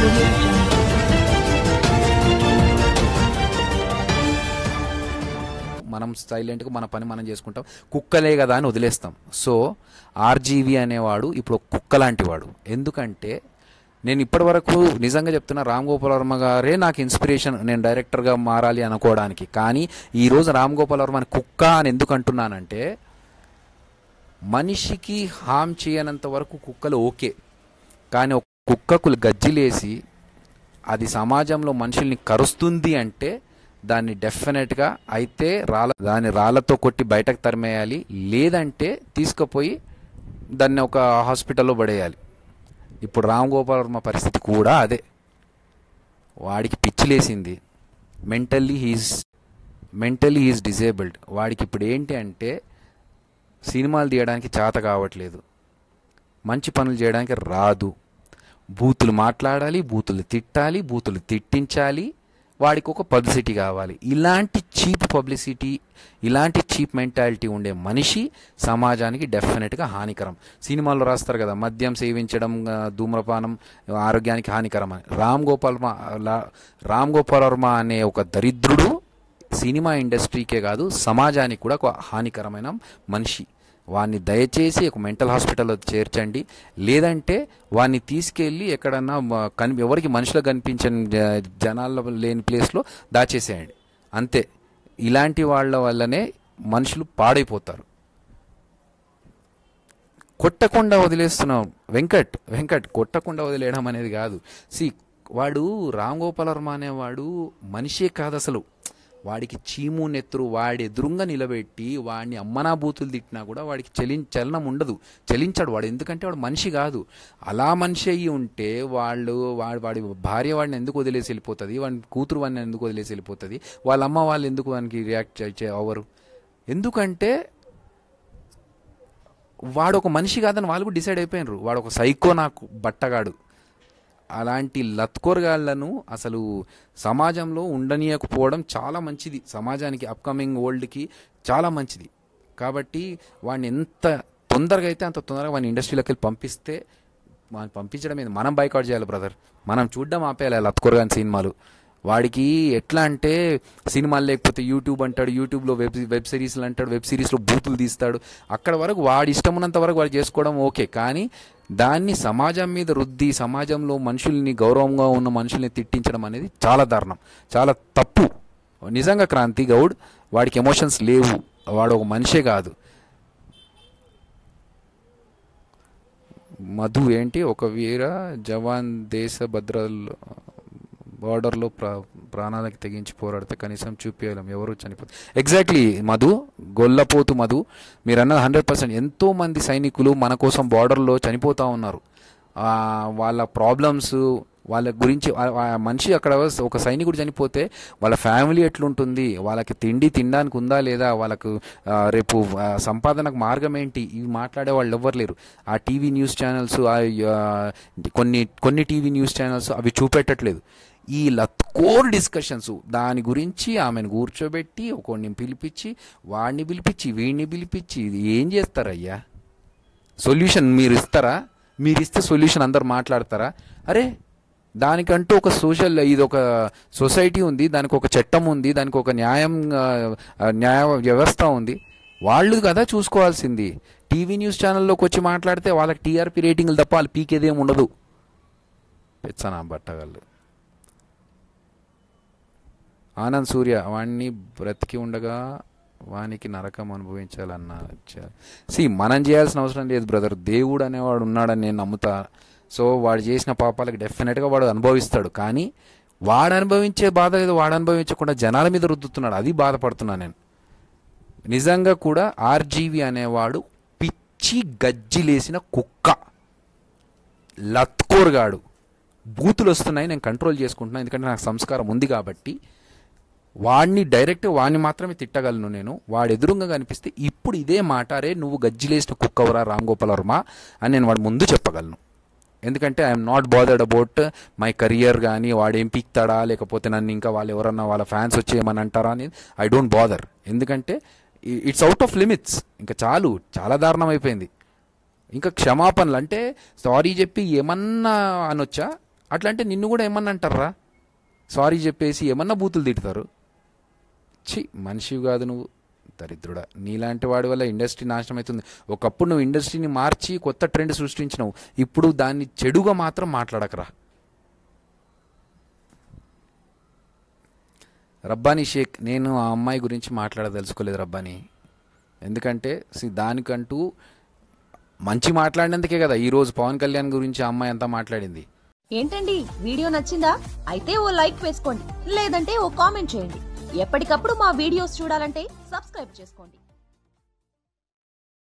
audio jungle. మనం సైలెంట్గా మన పని మనం చేసుకుంటాం కుక్కలే కదా అని వదిలేస్తాం సో ఆర్జీవి అనేవాడు ఇప్పుడు ఒక కుక్క లాంటి వాడు ఎందుకంటే నేను ఇప్పటివరకు నిజంగా చెప్తున్నా రామ్ గోపాల్ వర్మ గారే నాకు ఇన్స్పిరేషన్ నేను డైరెక్టర్గా మారాలి అనుకోవడానికి కానీ ఈరోజు రామ్ గోపాల్ వర్మ అని కుక్క అని ఎందుకు అంటున్నానంటే మనిషికి హామ్ చేయనంత వరకు కుక్కలు ఓకే కానీ ఒక కుక్కకు గజ్జిలేసి అది సమాజంలో మనుషుల్ని కరుస్తుంది అంటే దాన్ని డెఫినెట్గా అయితే రాళ్ళ దాన్ని రాళ్ళతో కొట్టి బయటకు తరిమేయాలి లేదంటే తీసుకుపోయి దాన్ని ఒక హాస్పిటల్లో పడేయాలి ఇప్పుడు రామ్ గోపాల్ వర్మ పరిస్థితి కూడా అదే వాడికి పిచ్చిలేసింది mentally he's mentally he's disabled వాడికి ఇప్పుడు ఏంటి అంటే సినిమాలు తీయడానికి చేత కావట్లేదు మంచి పనులు చేయడానికి రాదు బూతులు మాట్లాడాలి బూతులు తిట్టాలి బూతులు తిట్టించాలి వాడికి ఒక పబ్లిసిటీ కావాలి ఇలాంటి చీప్ పబ్లిసిటీ ఇలాంటి చీప్ మెంటాలిటీ ఉండే మనిషి సమాజానికి డెఫినెట్గా హానికరం సినిమాల్లో రాస్తారు కదా మద్యం సేవించడం ఆ, ధూమ్రపానం ఆరోగ్యానికి హానికరం అని రామ్ గోపాల్ వర్మ లా- రామ్ గోపాల్ వర్మ అనే ఒక దరిద్రుడు సినిమా ఇండస్ట్రీకే కాదు సమాజానికి కూడా ఒక హానికరమైన మనిషి వాడిని దయచేసి ఒక మెంటల్ హాస్పిటల్లో చేర్చండి లేదంటే వాడిని తీసుకెళ్ళి ఎక్కడన్నా మ- కని ఎవరికి మనుషులు కనిపించని జ- జనాల్లో లేని ప్లేస్లో దాచేసేయండి అంతే ఇలాంటి వాళ్ళ వల్లనే మనుషులు పాడైపోతారు కొట్టకుండా వదిలేస్తున్నాం వెంకట్ వెంకట్ కొట్టకుండా వదిలేయడం అనేది కాదు సి వాడు రామ్ గోపాల్ వర్మ అనేవాడు మనిషే కాదు అసలు వాడికి చీము నెత్తురు వాడి ఎదురుంగా నిలబెట్టి వాడిని అమ్మనా బూతులు తిట్టినా కూడా వాడికి చలి చలనం ఉండదు చలించాడు వాడు ఎందుకంటే వాడు మనిషి కాదు అలా మనిషి అయ్యి ఉంటే వాళ్ళు వాడి వాడి భార్య వాడిని ఎందుకు వదిలేసి వెళ్ళిపోతుంది వాడి కూతురు వాడిని ఎందుకు వదిలేసి వెళ్ళిపోతుంది వాళ్ళ అమ్మ వాళ్ళు ఎందుకు వానికి రియాక్ట్ చే అవ్వరు ఎందుకంటే వాడు ఒక మనిషి కాదని వాళ్ళు కూడా డిసైడ్ అయిపోయినారు వాడు ఒక సైకో నాకు బట్టగాడు అలాంటి లత్కోరగాళ్లను అసలు సమాజంలో ఉండనీయకపోవడం చాలా మంచిది సమాజానికి అప్కమింగ్ ఓల్డ్కి చాలా మంచిది కాబట్టి వాడిని ఎంత తొందరగా అయితే అంత తొందరగా వాడిని ఇండస్ట్రీలోకి వెళ్ళి పంపిస్తే వాడిని పంపించడం ఏంది మనం బైకాట్ చేయాలి బ్రదర్ మనం చూడడం ఆపేయాలి లత్కోరగాని సినిమాలు వాడికి ఎట్లా అంటే సినిమాలు లేకపోతే యూట్యూబ్ అంటాడు యూట్యూబ్లో వెబ్ వెబ్ సిరీస్లు అంటాడు వెబ్ సిరీస్లో బూతులు తీస్తాడు అక్కడ వరకు వాడి ఇష్టం ఉన్నంత వరకు వాడు చేసుకోవడం ఓకే కానీ దాన్ని సమాజం మీద రుద్ది సమాజంలో మనుషుల్ని గౌరవంగా ఉన్న మనుషుల్ని తిట్టించడం అనేది చాలా దారుణం చాలా తప్పు నిజంగా క్రాంతి గౌడ్ వాడికి ఎమోషన్స్ లేవు వాడు ఒక మనిషే కాదు మధు ఏంటి ఒక వీర జవాన్ దేశ భద్రలో బార్డర్లో ప్రా ప్రాణాలకు తెగించి పోరాడితే కనీసం చూపించలేం ఎవరు చనిపోతారు ఎగ్జాక్ట్లీ మధు గొల్లపోతు మధు మీరు అన్నది హండ్రెడ్ పర్సెంట్ ఎంతో మంది సైనికులు మన కోసం బార్డర్లో చనిపోతూ ఉన్నారు ఆ, వాళ్ళ ప్రాబ్లమ్స్ వాళ్ళ గురించి ఆ- ఆ మనిషి అక్కడ ఒక సైనికుడు చనిపోతే వాళ్ళ ఫ్యామిలీ ఎట్లుంటుంది వాళ్ళకి తిండి తినడానికి ఉందా లేదా వాళ్ళకు ఆ, రేపు ఆ, సంపాదనకు మార్గం ఏంటి ఇవి మాట్లాడే వాళ్ళు ఎవ్వరు లేరు ఆ టీవీ న్యూస్ ఛానల్స్ కొన్ని కొన్ని టీవీ న్యూస్ ఛానల్స్ అవి చూపెట్టట్లేదు ఈ లత్కోర్ డిస్కషన్స్ దాని గురించి ఆమెను కూర్చోబెట్టి ఒకడిని పిలిపించి వాడిని పిలిపించి వీడిని పిలిపించి ఇది ఏం చేస్తారయ్యా సొల్యూషన్ మీరు ఇస్తారా మీరు ఇస్తే సొల్యూషన్ అందరు మాట్లాడతారా అరే దానికంటూ ఒక సోషల్ ఇది ఒక సొసైటీ ఉంది దానికి ఒక చట్టం ఉంది దానికి ఒక న్యాయం ఆ, ఆ, న్యాయ వ్యవస్థ ఉంది వాళ్ళు కదా చూసుకోవాల్సింది టీవీ న్యూస్ ఛానల్లోకి వచ్చి మాట్లాడితే వాళ్ళకి టీఆర్పీ రేటింగ్లు తప్ప వాళ్ళు పీకేదేం ఉండదు పెచ్చనా బట్టగాళ్ళు ఆనంద్ సూర్య వాణ్ణి బ్రతికి ఉండగా వానికి నరకం అనుభవించాలన్న సి మనం చేయాల్సిన అవసరం లేదు బ్రదర్ దేవుడు అనేవాడు ఉన్నాడని నేను నమ్ముతా సో వాడు చేసిన పాపాలకు డెఫినెట్గా వాడు అనుభవిస్తాడు కానీ వాడు అనుభవించే బాధ ఏదో వాడు అనుభవించకుండా జనాల మీద రుద్దుతున్నాడు అది బాధపడుతున్నా నేను నిజంగా కూడా ఆర్జీవి అనేవాడు పిచ్చి గజ్జిలేసిన కుక్క లత్కోరుగాడు బూతులు వస్తున్నాయి నేను కంట్రోల్ చేసుకుంటున్నాను ఎందుకంటే నాకు సంస్కారం ఉంది కాబట్టి వాడిని డైరెక్ట్ వాడిని మాత్రమే తిట్టగలను నేను వాడు ఎదురుగా కనిపిస్తే ఇప్పుడు ఇదే మాట అరే నువ్వు గజ్జిలేసిన కుక్కవరా రామ్ గోపాల్ వర్మ అని నేను వాడి ముందు చెప్పగలను ఎందుకంటే I'm not bothered about my career కానీ వాడు ఏం పీక్తాడా లేకపోతే నన్ను ఇంకా వాళ్ళు ఎవరన్నా వాళ్ళ ఫ్యాన్స్ వచ్చి ఏమని అంటారా అని ఐ డోంట్ బాదర్ ఎందుకంటే ఇట్స్ అవుట్ ఆఫ్ లిమిట్స్ ఇంకా చాలు చాలా దారుణం అయిపోయింది ఇంకా క్షమాపణలు అంటే సారీ చెప్పి ఏమన్నా అనొచ్చా అట్లా అంటే నిన్ను కూడా ఏమన్నా అంటారా సారీ చెప్పేసి ఏమన్నా బూతులు తిడతారు ఛీ మనిషివి కాదు నువ్వు దరిద్రుడా నీలాంటి వాడి వల్ల ఇండస్ట్రీ నాశనం అవుతుంది ఒకప్పుడు నువ్వు ఇండస్ట్రీని మార్చి కొత్త ట్రెండ్ సృష్టించినావు ఇప్పుడు దాన్ని చెడుగా మాత్రం మాట్లాడకరా రబ్బానీ షేక్ నేను ఆ అమ్మాయి గురించి మాట్లాడదలుచుకోలేదు రబ్బానీ ఎందుకంటే see, దానికంటూ మంచి మాట్లాడినందుకే కదా ఈరోజు పవన్ కళ్యాణ్ గురించి ఆ అమ్మాయి అంతా మాట్లాడింది ఏంటండి వీడియో నచ్చిందా అయితే ఓ లైక్ వేసుకోండి లేదంటే ఓ కామెంట్ చేయండి ఎప్పటికప్పుడు మా వీడియోస్ చూడాలంటే సబ్స్క్రైబ్ చేసుకోండి